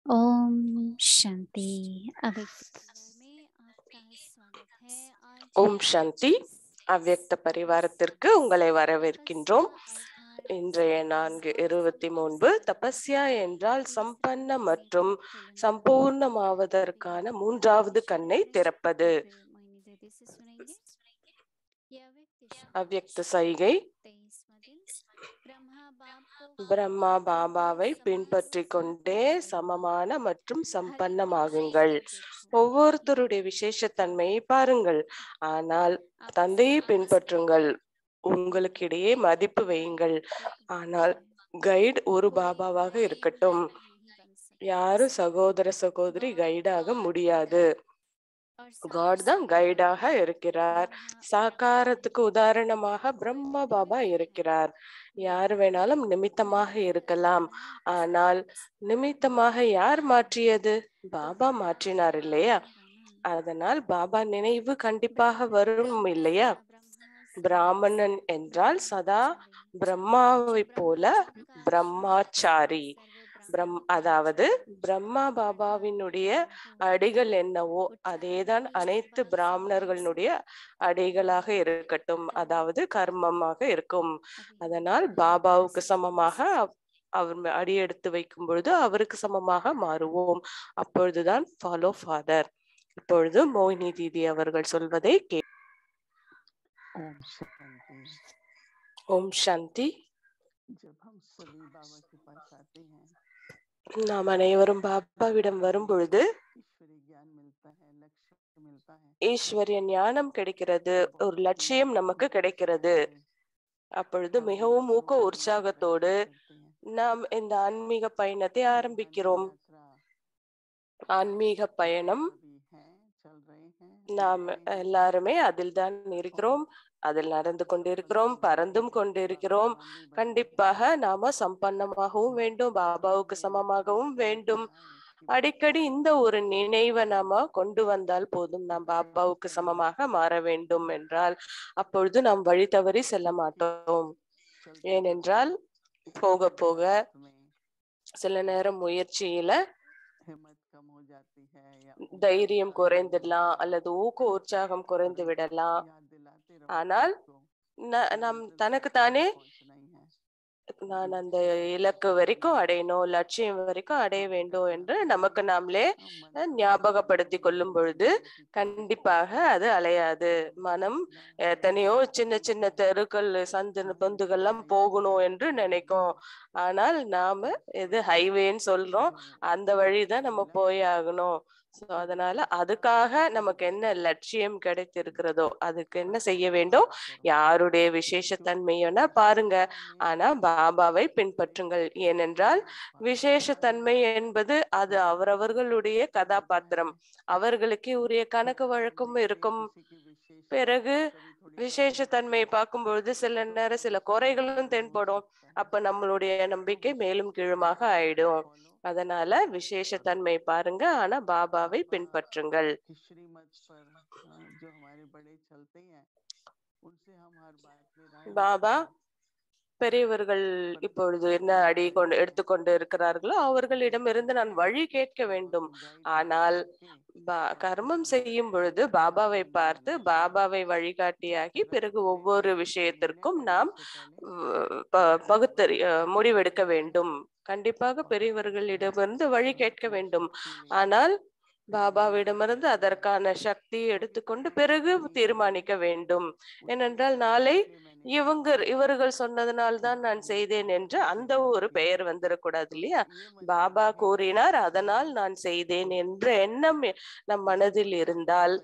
ओम शांति अव्यक्त में आपका स्वागत है आज ஓம் சாந்தி அவ்யக்த பரிவாரத்திற்கு உங்களை வரவேற்கின்றோம் இன்றைய நான்கு இருபத்தி மூன்று தபஸ்யா என்றால் சம்பன்ன மற்றும் சம்பூர்ணமாவதற்கான மூன்றாவது கண்ணை திறப்பது அவ்யக்த சைகை பிரம்மா பாபாவை பின்பற்றி கொண்டே சமமான மற்றும் சம்பன்னமாகுங்கள் ஒவ்வொருத்தருடைய விசேஷத்தன்மையை பாருங்கள் ஆனால் தந்தையை பின்பற்றுங்கள் உங்களுக்கிடையே மதிப்பு வையுங்கள் ஆனால் கைடு ஒரு பாபாவாக இருக்கட்டும் யாரும் சகோதர சகோதரி கைடாக முடியாது காட் தான் கைடாக இருக்கிறார் சாக்காரத்துக்கு உதாரணமாக பிரம்மா பாபா இருக்கிறார் யார் வேணாலும் நிமித்தமாக இருக்கலாம் ஆனால் நிமித்தமாக யார் மாற்றியது பாபா மாற்றினார் இல்லையா அதனால் பாபா நினைவு கண்டிப்பாக வரும் இல்லையா பிராமணன் என்றால் சதா பிரம்மாவை போல பிரம்மாச்சாரி பிரம் அதாவது பிரம்மா பாபாவினுடைய அடிகள் என்னவோ அதேதான் அனைத்து பிராமணர்களுடைய அடிகளாக இருக்கட்டும் அதாவது கர்மமாக இருக்கும் அதனால் பாபாவுக்கு சமமாக அவர் அடி எடுத்து வைக்கும் பொழுது அவருக்கு சமமாக மாறுவோம் அப்பொழுதுதான் ஃபாலோ ஃபாதர் இப்பொழுது மோகினி தீதி அவர்கள் சொல்வதை கே ओम शांति ஓம் சாந்தி जब हम सभी बाबा के पास आते हैं நாம் அனைவரும் பாபாவிடம் வரும் பொழுது ईश्वरी ज्ञान मिलता है लक्ष्य मिलता है ஈஸ்வரிய ஞானம் கிடைக்கிறது ஒரு லட்சியம் நமக்கு கிடைக்கிறது அப்பொழுது மிகவும் ஊக்க உற்சாகத்தோடு நாம் இந்த ஆன்மீக பயணத்தை ஆரம்பிக்கிறோம் ஆன்மீக பயணம் நாம் எல்லாருமே அதில் தான் இருக்கிறோம் அதில் நடந்து கொண்டிருக்கிறோம் பறந்தும் கொண்டிருக்கிறோம் கண்டிப்பாக நாம சம்பன்னமாகவும் வேண்டும் பாபாவுக்கு சமமாகவும் வேண்டும் அடிக்கடி இந்த ஒரு நினைவை நாம கொண்டு வந்தால் போதும் நாம் பாபாவுக்கு சமமாக மாற வேண்டும் என்றால் அப்பொழுது நாம் வழி தவறி செல்ல மாட்டோம் ஏனென்றால் போக போக சில நேரம் முயற்சியில हिम्मत कम हो जाती है या தைரியம் குறைந்துடலாம் அல்லது ஊக்க உற்சாகம் குறைந்து விடலாம் याद दिलाते रहो ஆனால் उसको, ந- நம் தனக்குத்தானே पहुंचना ही है நான் அந்த இலக்கு வரைக்கும் அடையணும் லட்சியம் வரைக்கும் அடைய வேண்டும் என்று நமக்கு நாமளே हम मन ஞாபகப்படுத்தி கொள்ளும் பொழுது கண்டிப்பாக அது அலையாது மனம் எத்தனையோ சின்ன சின்ன தெருக்கள் சந்து பொந்துகள்லாம் போகணும் என்று நினைக்கும் ஆனால் நாம எது ஹைவேன்னு சொல்றோம் அந்த வழிதான் நம்ம போய் ஆகணும் சோ அதனால அதுக்காக நமக்கு என்ன லட்சியம் கிடைத்திருக்கிறதோ அதுக்கு என்ன செய்ய வேண்டும் யாருடைய விசேஷத்தன்மையனா பாருங்க ஆனா பாபாவை பின்பற்றுங்கள் ஏனென்றால் விசேஷத்தன்மை என்பது அது அவரவர்களுடைய கதாபாத்திரம் அவர்களுக்கு உரிய கணக்கு வழக்கம் இருக்கும் பிறகு விசேஷத்தன்மை பார்க்கும் பொழுது சில நேரம் சில குறைகளும் தென்படும் அப்ப நம்மளுடைய நம்பிக்கை மேலும் கீழுமாக ஆயிடும் அதனால விசேஷத்தன்மை பாருங்க ஆனா பாபாவை பின்பற்றுங்கள் कि श्रीमत पर हाँ, जो हमारे बड़े चलते हैं उनसे हम हर बात में राय பாபா लेते हैं। பெரியவர்கள் இப்பொழுது என்ன அடி கொண்டு எடுத்துக்கொண்டு இருக்கிறார்களோ அவர்களிடமிருந்து நான் வழி கேட்க வேண்டும் ஆனால் பா- கர்மம் செய்யும் பொழுது பாபாவை பார்த்து பாபாவை வழிகாட்டியாகி பிறகு ஒவ்வொரு விஷயத்திற்கும் நாம் உம், ப- பகுத்தறி அஹ், முடிவெடுக்க வேண்டும் கண்டிப்பாக பெரியவர்களிடமிருந்து வழி கேட்க வேண்டும் ஆனால் பாபாவிடமிருந்து அதற்கான சக்தி எடுத்துக்கொண்டு பிறகு தீர்மானிக்க வேண்டும் ஏனென்றால் நாளை இவங்க இவர்கள் சொன்னதனால் தான் நான் செய்தேன் என்று அந்த ஒரு பெயர் வந்துடக்கூடாது இல்லையா பாபா கூறினார் அதனால் நான் செய்தேன் என்ற எண்ணம் நம் மனதில் இருந்தால்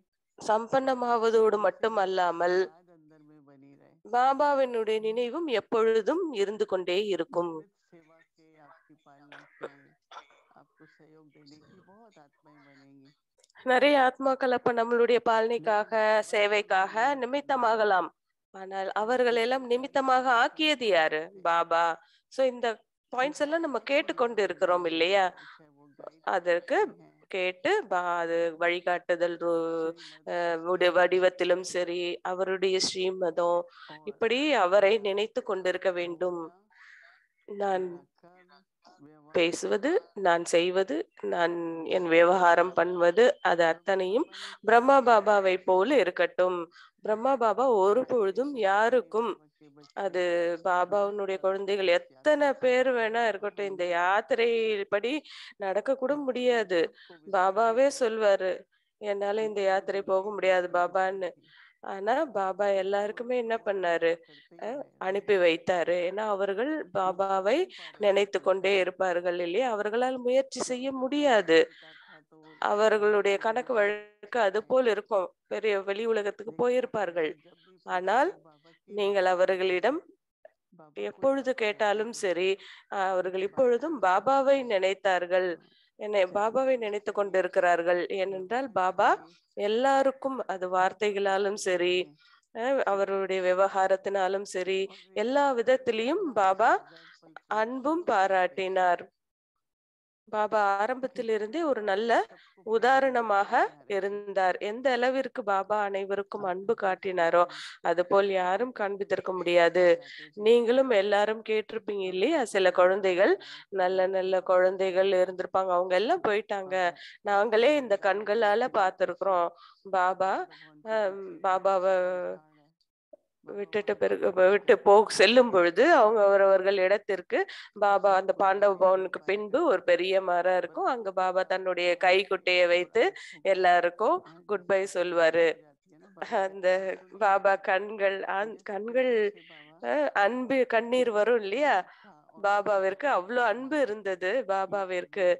சம்பன்னமாவதோடு மட்டுமல்லாமல் याद अंदर में बनी रहे பாபாவினுடைய நினைவும் எப்பொழுதும் இருந்து கொண்டே இருக்கும் नियमित सेवा के आपकी पालना के आपको सहयोग देने की बहुत आत्माएं बनेंगी நிறைய ஆத்மாக்கள் அப்ப நம்மளுடைய பாலனைக்காக சேவைக்காக நிமித்தமாகலாம் ஆனால் அவர்கள் எல்லாம் நிமித்தமாக ஆக்கியது யாரு பாபா சோ இந்த பாயிண்ட்ஸ் எல்லாம் நம்ம கேட்டுக்கொண்டு இருக்கிறோம் இல்லையா அதற்கு கேட்டு பா அது வழிகாட்டுதல் ரு- அஹ் உடைய வடிவத்திலும் சரி அவருடைய ஸ்ரீமதம் இப்படி அவரை நினைத்து கொண்டிருக்க வேண்டும் நான் பேசுவது நான் செய்வது நான் என் விவகாரம் பண்ணுவது அது அத்தனையும் பிரம்மா பாபாவை போல இருக்கட்டும் பிரம்மா பாபா ஒரு பொழுதும் யாருக்கும் அது பாபாவுனுடைய குழந்தைகள் எத்தனை பேர் வேணா இருக்கட்டும் இந்த யாத்திரை படி நடக்க கூட முடியாது பாபாவே சொல்வாரு என்னால இந்த யாத்திரை போக முடியாது பாபான்னு ஆனா பாபா எல்லாருக்குமே என்ன பண்ணாரு அஹ் அனுப்பி வைத்தாரு ஏன்னா அவர்கள் பாபாவை நினைத்து கொண்டே இருப்பார்கள் இல்லையா அவர்களால் முயற்சி செய்ய முடியாது அவர்களுடைய கணக்கு வழக்கு அது போல் இருக்கும் பெரிய வெளி உலகத்துக்கு போயிருப்பார்கள் ஆனால் நீங்கள் அவர்களிடம் எப்பொழுது கேட்டாலும் சரி அஹ் அவர்கள் இப்பொழுதும் பாபாவை நினைத்தார்கள் என்னை பாபாவை நினைத்து கொண்டிருக்கிறார்கள் ஏனென்றால் பாபா எல்லாருக்கும் அது வார்த்தைகளாலும் சரி அஹ் அவருடைய விவகாரத்தினாலும் சரி எல்லா விதத்திலையும் பாபா அன்பும் பாராட்டினார் பாபா ஆரம்பத்திலிருந்தே ஒரு நல்ல உதாரணமாக இருந்தார் எந்த அளவிற்கு பாபா அனைவருக்கும் அன்பு காட்டினாரோ அது போல் யாரும் காண்பித்திருக்க முடியாது நீங்களும் எல்லாரும் கேட்டிருப்பீங்க இல்லையா சில குழந்தைகள் நல்ல நல்ல குழந்தைகள் இருந்திருப்பாங்க அவங்க எல்லாம் போயிட்டாங்க நாங்களே இந்த கண்களால பார்த்திருக்கிறோம் பாபா ஆஹ் பாபாவை விட்டுட்டு பிறகு விட்டு போ செல்லும் பொழுது அவங்க அவரவர்கள் இடத்திற்கு பாபா அந்த பாண்டவ பவனுக்கு பின்பு ஒரு பெரிய மரம் இருக்கும் அங்க பாபா தன்னுடைய கைக்குட்டையை வைத்து எல்லாருக்கும் குட் பை சொல்வாரு அந்த பாபா கண்கள் ஆந்- கண்கள் அஹ், அன்பு கண்ணீர் வரும் இல்லையா பாபாவிற்கு அவ்வளவு அன்பு இருந்தது பாபாவிற்கு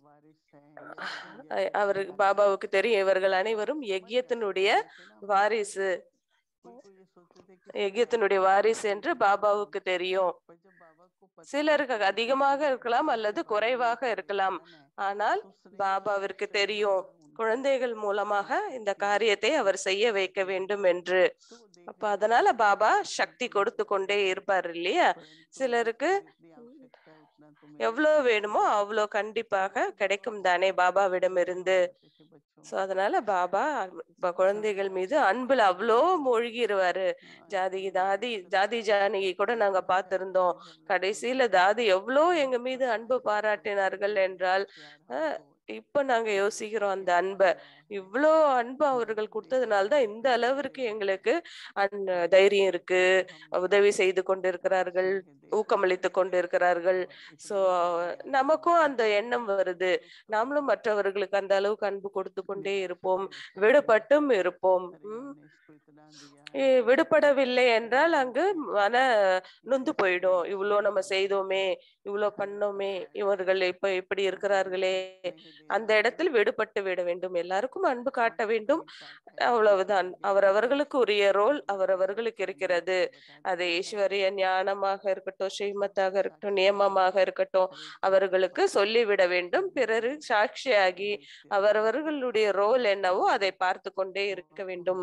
அஹ், அவருக்கு பாபாவுக்கு தெரியும் இவர்கள் அனைவரும் யக்யத்தினுடைய வாரிசு யக்யத்தினுடைய வாரிசு என்று பாபாவுக்கு தெரியும் சிலருக்கு அதிகமாக இருக்கலாம் அல்லது குறைவாக இருக்கலாம் ஆனால் பாபாவிற்கு தெரியும் குழந்தைகள் மூலமாக இந்த காரியத்தை அவர் செய்ய வைக்க வேண்டும் என்று அப்ப அதனால பாபா சக்தி கொடுத்து கொண்டே இருப்பார் இல்லையா சிலருக்கு எவ்வளவு வேணுமோ அவ்வளோ கண்டிப்பாக கிடைக்கும் தானே பாபாவிடம் இருந்து சோ அதனால பாபா ப- குழந்தைகள் மீது அன்புல அவ்வளோ மூழ்கிருவாரு ஜாதி தாதி ஜாதி ஜானகி கூட நாங்க பார்த்திருந்தோம் கடைசியில தாதி எவ்வளோ எங்க மீது அன்பு பாராட்டினார்கள் என்றால் அஹ், இப்ப நாங்க யோசிக்கிறோம் அந்த அன்பை இவ்வளோ அன்பு அவர்கள் கொடுத்ததுனால தான் இந்த அளவிற்கு எங்களுக்கு அன் தைரியம் இருக்கு உதவி செய்து கொண்டிருக்கிறார்கள் ஊக்கமளித்து கொண்டிருக்கிறார்கள் சோ நமக்கும் அந்த எண்ணம் வருது நாமளும் மற்றவர்களுக்கு அந்த அளவுக்கு அன்பு கொடுத்து கொண்டே இருப்போம் விடுபட்டும் இருப்போம் உம் ஏ, விடுபடவில்லை என்றால் அங்கு மன நொந்து போயிடும் இவ்வளோ நம்ம செய்தோமே இவ்வளோ பண்ணோமே இவர்கள் இப்ப இப்படி இருக்கிறார்களே அந்த இடத்தில் விடுபட்டு விட வேண்டும் எல்லாருக்கும் அன்பு காட்ட வேண்டும் அவ்வளவுதான் அவரவர்களுக்கு உரிய ரோல் அவரவர்களுக்கு இருக்கிறது அது ஈஸ்வரிய ஞானமாக இருக்கட்டும் ஸ்ரீமத்தாக இருக்கட்டும் நியமமாக இருக்கட்டும் அவர்களுக்கு சொல்லிவிட வேண்டும் பிறரு சாட்சியாகி அவரவர்களுடைய ரோல் என்னவோ அதை பார்த்து கொண்டே இருக்க வேண்டும்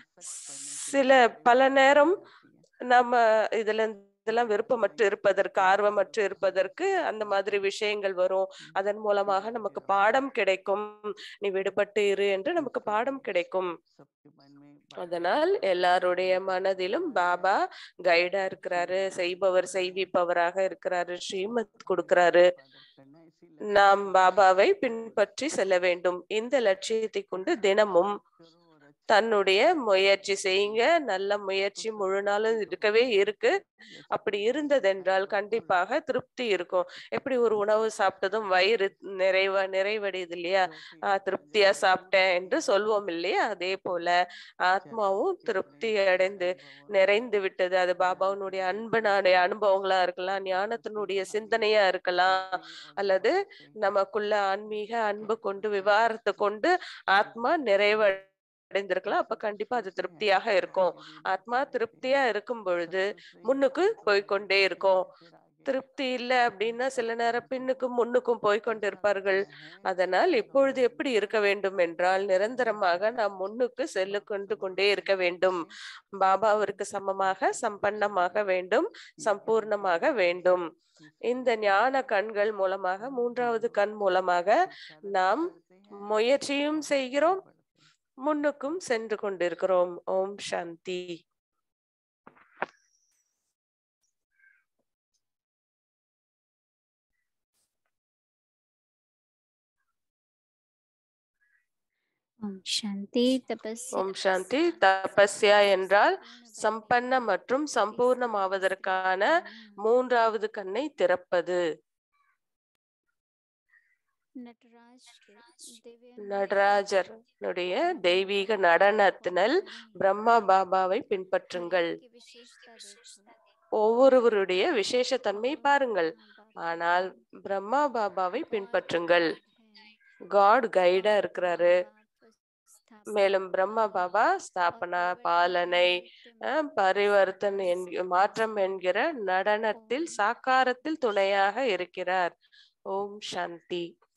சில பல நேரம் நம்ம இதுல இதெல்லாம் விருப்பமற்று இருப்பதற்கு ஆர்வமற்று இருப்பதற்கு அந்த மாதிரி விஷயங்கள் வரும் அதன் மூலமாக நமக்கு பாடம் கிடைக்கும் நீ விடுபட்டு இரு என்று நமக்கு பாடம் கிடைக்கும் அதனால் எல்லாருடைய மனதிலும் பாபா கைடா இருக்கிறாரு செய்பவர் செய்விப்பவராக இருக்கிறாரு ஸ்ரீமத் கொடுக்கிறாரு நாம் பாபாவை பின்பற்றி செல்ல வேண்டும் இந்த லட்சியத்தை கொண்டு தினமும் தன்னுடைய முயற்சி செய்யுங்க நல்ல முயற்சி முழு நாளும் இருக்கவே இருக்கு அப்படி இருந்ததென்றால் கண்டிப்பாக திருப்தி இருக்கும் எப்படி ஒரு உணவு சாப்பிட்டதும் வயிறு நிறைவா நிறைவடையுது இல்லையா ஆஹ் திருப்தியா சாப்பிட்டேன் என்று சொல்வோம் இல்லையா அதே போல ஆத்மாவும் திருப்தி அடைந்து நிறைந்து விட்டது அது பாபாவுனுடைய அன்பனுடைய அனுபவங்களா இருக்கலாம் ஞானத்தினுடைய சிந்தனையா இருக்கலாம் அல்லது நமக்குள்ள ஆன்மீக அன்பு கொண்டு விவாரத்தை கொண்டு ஆத்மா நிறைவ அடைந்திருக்கலாம் அப்ப கண்டிப்பா அது திருப்தியாக இருக்கும் ஆத்மா திருப்தியா இருக்கும் பொழுது முன்னுக்கு போய்க்கொண்டே இருக்கும் திருப்தி இல்லை அப்படின்னா சில நேரம் பின்னுக்கும் முன்னுக்கும் போய்க்கொண்டு இருப்பார்கள் அதனால் இப்பொழுது எப்படி இருக்க வேண்டும் என்றால் நிரந்தரமாக நாம் முன்னுக்கு செல்லு கொண்டு கொண்டே இருக்க வேண்டும் பாபாவிற்கு சமமாக சம்பன்னமாக வேண்டும் சம்பூர்ணமாக வேண்டும் இந்த ஞான கண்கள் மூலமாக மூன்றாவது கண் மூலமாக நாம் முயற்சியும் செய்கிறோம் முன்னுக்கும் சென்று கொண்டிருக்கிறோம் ஓம் சாந்தி ओम शांति तपस्या ஓம் சாந்தி தபஸ்யா என்றால் சம்பன்ன மற்றும் சம்பூர்ணமாவதற்கான மூன்றாவது கண்ணை திறப்பது नटराज के दिव्य நடராஜருடைய தெய்வீக நடனத்தினல் பிரம்மா பாபாவை பின்பற்றுங்கள் की विशेषता देखो ஒவ்வொருவருடைய விசேஷத்தன்மை பாருங்கள் ஆனால் பிரம்மா பாபாவை பின்பற்றுங்கள் காட் கைடா இருக்கிறாரு மேலும் பிரம்மா பாபா ஸ்தாபனா பாலனை அஹ், பரிவர்த்தன் என்க- மாற்றம் என்கிற நடனத்தில் சாக்காரத்தில் துணையாக இருக்கிறார் ஓம் சாந்தி